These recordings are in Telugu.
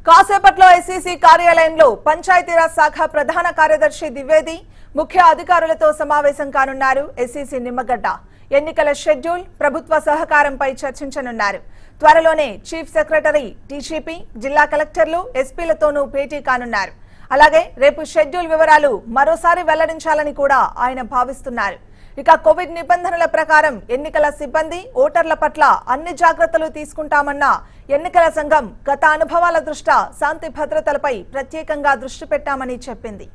కాసేపట్లో ఎస్సీసీ కార్యాలయంలో పంచాయతీరాజ్ శాఖ ప్రధాన కార్యదర్శి ద్వివేది ముఖ్య అధికారులతో సమావేశం కానున్నారు ఎస్సీసీ నిమ్మగడ్డ ఎన్నికల షెడ్యూల్ ప్రభుత్వ సహకారంపై చర్చించనున్నారు త్వరలోనే చీఫ్ సెక్రటరీ డీజీపీ జిల్లా కలెక్టర్లు ఎస్పీలతోనూ భేటీ కానున్నారు అలాగే రేపు షెడ్యూల్ వివరాలు మరోసారి వెల్లడించాలని కూడా ఆయన భావిస్తున్నారు ఇక కోవిడ్ నిబంధనల ప్రకారం ఎన్నికల సిబ్బంది ఓటర్ల పట్ల అన్ని జాగ్రత్తలు తీసుకుంటామన్న ఎన్నికల సంఘం గత అనుభవాల దృష్ట్యా శాంతి భద్రతలపై ప్రత్యేకంగా దృష్టి పెట్టామని చెప్పింది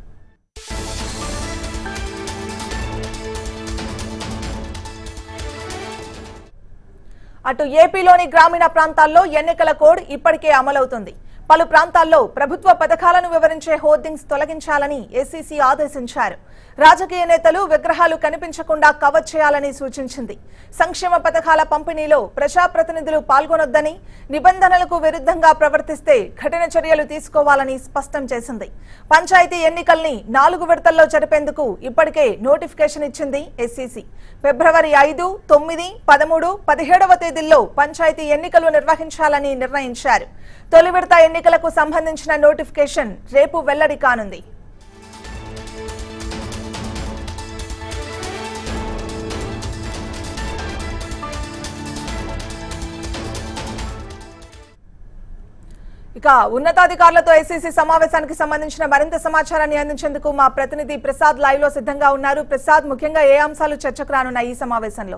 అటు ఏపీలోని గ్రామీణ ప్రాంతాల్లో ఎన్నికల కోడ్ ఇప్పటికే అమలవుతుంది పలు ప్రాంతాల్లో ప్రభుత్వ పథకాలను వివరించే హోర్డింగ్స్ తొలగించాలని ఎస్సీసీ ఆదేశించారు రాజకీయ నేతలు విగ్రహాలు కనిపించకుండా కవర్ చేయాలని సూచించింది సంక్షేమ పథకాల పంపిణీలో ప్రజాప్రతినిధులు పాల్గొనొద్దని నిబంధనలకు విరుద్ధంగా ప్రవర్తిస్తే కఠిన చర్యలు తీసుకోవాలని స్పష్టం చేసింది పంచాయతీ ఎన్నికల్ని నాలుగు విడతల్లో జరిపేందుకు ఇప్పటికే నోటిఫికేషన్ ఇచ్చింది ఎస్సీసీ ఫిబ్రవరి ఐదు తొమ్మిది పదమూడు పదిహేడవ తేదీల్లో పంచాయతీ ఎన్నికలు నిర్వహించాలని నిర్ణయించారు తొలి విడత ఎన్నికలకు సంబంధించిన నోటిఫికేషన్ రేపు వెల్లడి కానుంది ఇక ఉన్నతాధికారులతో ఎస్సీసీ సమావేశానికి సంబంధించిన మరింత సమాచారాన్ని అందించేందుకు మా ప్రతినిధి ప్రసాద్ లైవ్ లో సిద్ధంగా ఉన్నారు ప్రసాద్ ముఖ్యంగా ఏ అంశాలు చర్చకు రానున్నాయి ఈ సమావేశంలో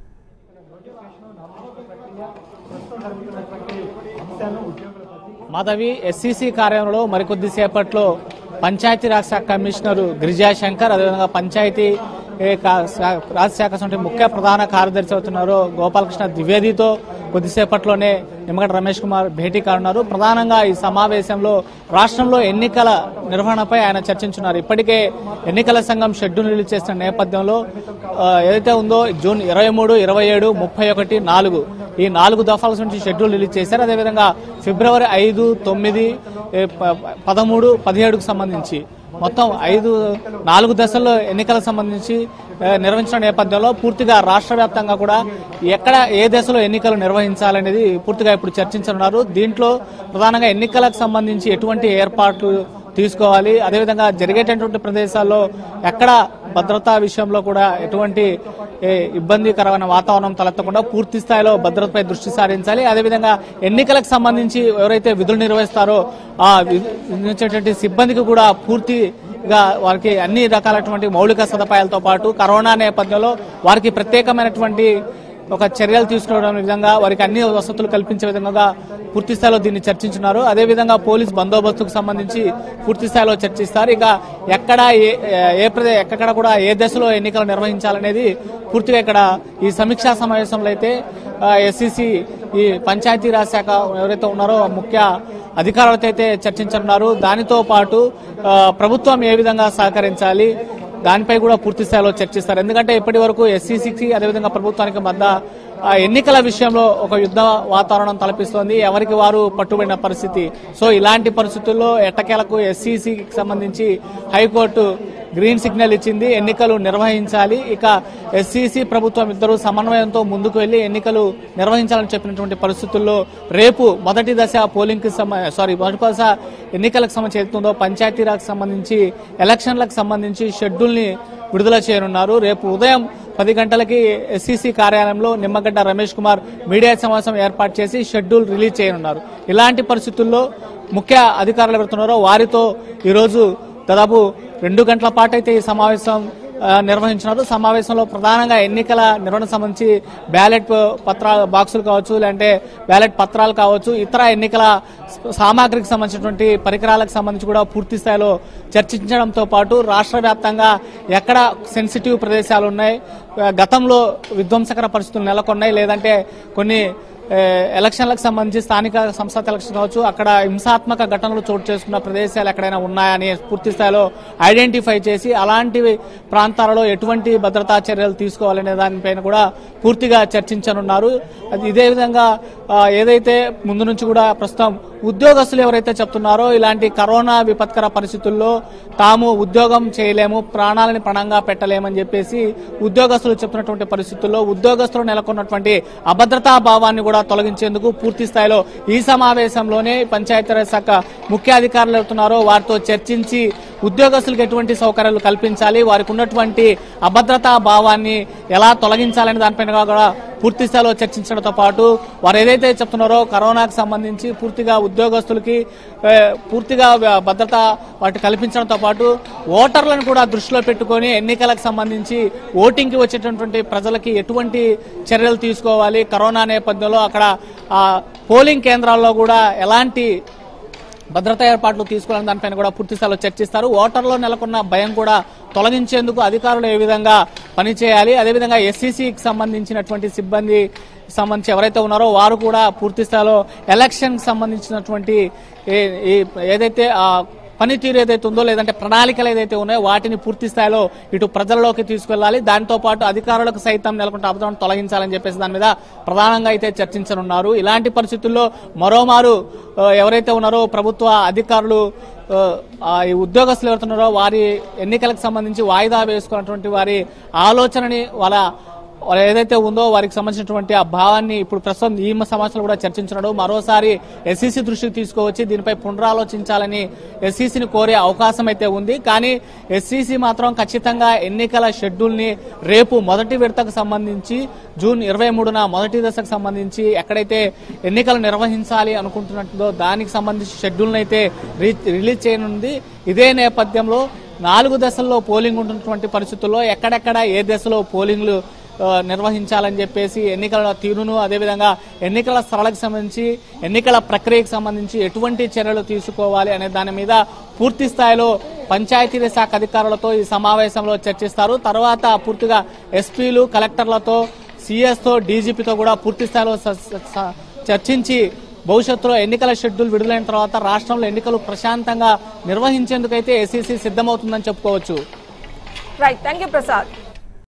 మాధవి ఎస్సీసీ కార్యాలయంలో మరికొద్ది సేపట్లో పంచాయతీరాజ్ శాఖ కమిషనర్ గిరిజా శంకర్ అదేవిధంగా పంచాయతీ ఏ, కా- శా- రాజ్ శాఖ సంబంధించి ముఖ్య ప్రధాన కార్యదర్శి అవుతున్నారు గోపాలకృష్ణ ద్వివేదితో కొద్దిసేపట్లోనే నిమ్మగడ్డ రమేష్ కుమార్ భేటీ కానున్నారు ప్రధానంగా ఈ సమావేశంలో రాష్ట్రంలో ఎన్నికల నిర్వహణపై ఆయన చర్చించున్నారు ఇప్పటికే ఎన్నికల సంఘం షెడ్యూల్ రిలీజ్ చేసిన నేపథ్యంలో ఆ, ఏదైతే ఉందో జూన్ ఇరవై మూడు ఇరవై ఏడు ముప్పై ఒకటి నాలుగు ఈ నాలుగు దఫాల నుంచి షెడ్యూల్ రిలీజ్ చేశారు అదేవిధంగా ఫిబ్రవరి ఐదు తొమ్మిది ఏ, ప- పదమూడు పదిహేడుకు సంబంధించి మొత్తం ఐదు నాలుగు దశల్లో ఎన్నికలకు సంబంధించి ఆ, నిర్వహించిన నేపథ్యంలో పూర్తిగా రాష్ట్ర వ్యాప్తంగా కూడా ఎక్కడ ఏ దశలో ఎన్నికలు నిర్వహించాలనేది పూర్తిగా ఇప్పుడు చర్చించనున్నారు దీంట్లో ప్రధానంగా ఎన్నికలకు సంబంధించి ఎటువంటి ఏర్పాట్లు తీసుకోవాలి అదేవిధంగా జరిగేటటువంటి ప్రదేశాల్లో ఎక్కడ భద్రతా విషయంలో కూడా ఎటువంటి ఏ, ఇబ్బందికరమైన వాతావరణం తలెత్తకుండా పూర్తి స్థాయిలో భద్రతపై దృష్టి సారించాలి అదేవిధంగా ఎన్నికలకు సంబంధించి ఎవరైతే విధులు నిర్వహిస్తారో ఆ వి- నిర్వహించేటువంటి సిబ్బందికి కూడా పూర్తిగా వారికి అన్ని రకాలైనటువంటి మౌలిక సదుపాయాలతో పాటు కరోనా నేపథ్యంలో వారికి ప్రత్యేకమైనటువంటి ఒక చర్యలు తీసుకోవడం విధంగా వారికి అన్ని వసతులు కల్పించే విధంగా పూర్తి స్థాయిలో దీన్ని చర్చించున్నారు అదేవిధంగా పోలీస్ బందోబస్తుకు సంబంధించి పూర్తి స్థాయిలో చర్చిస్తారు ఇక ఎక్కడ ఏ ఏ ప్రదే ఎక్కడ కూడా ఏ దశలో ఎన్నికలు నిర్వహించాలనేది పూర్తిగా ఇక్కడ ఈ సమీక్షా సమావేశంలో అయితే ఎస్సీసీ ఈ పంచాయతీరాజ్ శాఖ ఎవరైతే ఉన్నారో ముఖ్య అధికారులతో అయితే చర్చించనున్నారు దానితో పాటు ఆ, ప్రభుత్వం ఏ విధంగా సహకరించాలి దానిపై కూడా పూర్తి స్థాయిలో చర్చిస్తారు ఎందుకంటే ఇప్పటి వరకు ఎస్సీసీకి అదేవిధంగా ప్రభుత్వానికి మధ్య ఆ, ఎన్నికల విషయంలో ఒక యుద్ధ వాతావరణం తలపిస్తోంది ఎవరికి వారు పట్టుబడిన పరిస్థితి సో ఇలాంటి పరిస్థితుల్లో ఎట్టకేలకు ఎస్సీసీకి సంబంధించి హైకోర్టు గ్రీన్ సిగ్నల్ ఇచ్చింది ఎన్నికలు నిర్వహించాలి ఇక ఎస్సీసీ ప్రభుత్వం ఇద్దరు సమన్వయంతో ముందుకు వెళ్లి ఎన్నికలు నిర్వహించాలని చెప్పినటువంటి పరిస్థితుల్లో రేపు మొదటి దశ పోలింగ్ కి సారీ మొదటి దశ ఎన్నికలకు సంబంధించి ఏదైతుందో పంచాయతీరాజ్ సంబంధించి ఎలక్షన్లకు సంబంధించి షెడ్యూల్ ని విడుదల చేయనున్నారు రేపు ఉదయం పది గంటలకి ఎస్సీసీ కార్యాలయంలో నిమ్మగడ్డ రమేష్ కుమార్ మీడియా సమావేశం ఏర్పాటు చేసి షెడ్యూల్ రిలీజ్ చేయనున్నారు ఇలాంటి పరిస్థితుల్లో ముఖ్య అధికారులు ఎవరుతున్నారో వారితో ఈరోజు దాదాపు రెండు గంటల పాటు అయితే ఈ సమావేశం ఆ, నిర్వహించినారు సమావేశంలో ప్రధానంగా ఎన్నికల నిర్వహణ సంబంధించి బ్యాలెట్ పత్రాలు బాక్సులు కావచ్చు లేదంటే బ్యాలెట్ పత్రాలు కావచ్చు ఇతర ఎన్నికల సామాగ్రికి సంబంధించినటువంటి పరికరాలకు సంబంధించి కూడా పూర్తి స్థాయిలో చర్చించడంతో పాటు రాష్ట్ర వ్యాప్తంగా ఎక్కడ సెన్సిటివ్ ప్రదేశాలు ఉన్నాయి ఆ, గతంలో విధ్వంసకర పరిస్థితులు నెలకొన్నాయి లేదంటే కొన్ని ఏ, ఎలక్షన్లకు సంబంధించి స్థానిక సంస్థ ఎలక్షన్ కావచ్చు అక్కడ హింసాత్మక ఘటనలు చోటు చేసుకున్న ప్రదేశాలు ఎక్కడైనా ఉన్నాయని పూర్తి స్థాయిలో ఐడెంటిఫై చేసి అలాంటి ప్రాంతాలలో ఎటువంటి భద్రతా చర్యలు తీసుకోవాలనే దానిపైన కూడా పూర్తిగా చర్చించనున్నారు అది ఇదే విధంగా ఆ, ఏదైతే ముందు నుంచి కూడా ప్రస్తుతం ఉద్యోగస్తులు ఎవరైతే చెప్తున్నారో ఇలాంటి కరోనా విపత్కర పరిస్థితుల్లో తాము ఉద్యోగం చేయలేము ప్రాణాలని పణంగా పెట్టలేమని చెప్పేసి ఉద్యోగస్తులు చెప్తున్నటువంటి పరిస్థితుల్లో ఉద్యోగస్తులు నెలకొన్నటువంటి అభద్రతా భావాన్ని కూడా తొలగించేందుకు పూర్తి స్థాయిలో ఈ సమావేశంలోనే పంచాయతీరాజ్ శాఖ ముఖ్య అధికారులు అవుతున్నారో వారితో చర్చించి ఉద్యోగస్తులకు ఎటువంటి సౌకర్యాలు కల్పించాలి వారికి ఉన్నటువంటి అభద్రతా భావాన్ని ఎలా తొలగించాలనే దానిపైన కూడా పూర్తి స్థాయిలో చర్చించడంతో పాటు వారు ఏదైతే చెప్తున్నారో కరోనాకు సంబంధించి పూర్తిగా ఉద్యోగస్తులకి ఏ, పూర్తిగా వ్య- భద్రత వాటి కల్పించడంతో పాటు ఓటర్లను కూడా దృష్టిలో పెట్టుకొని ఎన్నికలకు సంబంధించి ఓటింగ్కి వచ్చేటటువంటి ప్రజలకి ఎటువంటి చర్యలు తీసుకోవాలి కరోనా నేపథ్యంలో అక్కడ ఆ, పోలింగ్ కేంద్రాల్లో కూడా ఎలాంటి భద్రతా ఏర్పాట్లు తీసుకోవాలని దానిపైన కూడా పూర్తి స్థాయిలో చర్చిస్తారు ఓటర్లో నెలకొన్న భయం కూడా తొలగించేందుకు అధికారులు ఏ విధంగా పనిచేయాలి అదేవిధంగా ఎస్సీసీకి సంబంధించినటువంటి సిబ్బంది సంబంధించి ఎవరైతే ఉన్నారో వారు కూడా పూర్తి స్థాయిలో ఎలక్షన్ సంబంధించినటువంటి ఏ- ఈ- ఏదైతే ఆ పనితీరు ఏదైతే ఉందో లేదంటే ప్రణాళికలు ఏదైతే ఉన్నాయో వాటిని పూర్తి స్థాయిలో ఇటు ప్రజల్లోకి తీసుకెళ్లాలి దాంతో పాటు అధికారులకు సైతం నెలకొంటే అబద్ధం తొలగించాలని చెప్పేసి దాని మీద ప్రధానంగా అయితే చర్చించనున్నారు ఇలాంటి పరిస్థితుల్లో మరోమారు ఆ, ఎవరైతే ఉన్నారో ప్రభుత్వ అధికారులు ఆ, ఆ, ఈ ఉద్యోగస్తులు ఎవరుతున్నారో వారి ఎన్నికలకు సంబంధించి వాయిదా వేసుకున్నటువంటి వారి ఆలోచనని వాళ్ళ వాళ్ళు ఏదైతే ఉందో వారికి సంబంధించినటువంటి ఆ భావాన్ని ఇప్పుడు ప్రస్తుతం ఈ సమావేశంలో కూడా చర్చించున్నాడు మరోసారి ఎస్సీసీ దృష్టికి తీసుకువచ్చి దీనిపై పునరాలోచించాలని ఎస్సీసీని కోరే అవకాశం అయితే ఉంది కానీ ఎస్సీసీ మాత్రం ఖచ్చితంగా ఎన్నికల షెడ్యూల్ ని రేపు మొదటి విడతకు సంబంధించి జూన్ ఇరవై మూడున మొదటి దశకు సంబంధించి ఎక్కడైతే ఎన్నికలు నిర్వహించాలి అనుకుంటున్నట్టుందో దానికి సంబంధించి షెడ్యూల్ అయితే రీ- రిలీజ్ చేయనుంది ఇదే నేపథ్యంలో నాలుగు దశల్లో పోలింగ్ ఉంటున్నటువంటి పరిస్థితుల్లో ఎక్కడెక్కడ ఏ దశలో పోలింగ్లు ఆ, నిర్వహించాలని చెప్పేసి ఎన్నికల తీరును అదేవిధంగా ఎన్నికల స్థలాలకు సంబంధించి ఎన్నికల ప్రక్రియకు సంబంధించి ఎటువంటి చర్యలు తీసుకోవాలి అనే దాని మీద పూర్తి స్థాయిలో పంచాయతీరాజ్ శాఖ అధికారులతో ఈ సమావేశంలో చర్చిస్తారు తర్వాత పూర్తిగా ఎస్పీలు కలెక్టర్లతో సిఎస్తో డీజీపీతో కూడా పూర్తి స్థాయిలో స- స- స- చర్చించి భవిష్యత్తులో ఎన్నికల షెడ్యూల్ విడుదలైన తర్వాత రాష్ట్రంలో ఎన్నికలు ప్రశాంతంగా నిర్వహించేందుకైతే ఎస్సీసీ సిద్ధమవుతుందని చెప్పుకోవచ్చు రైట్ థ్యాంక్ యూ ప్రసాద్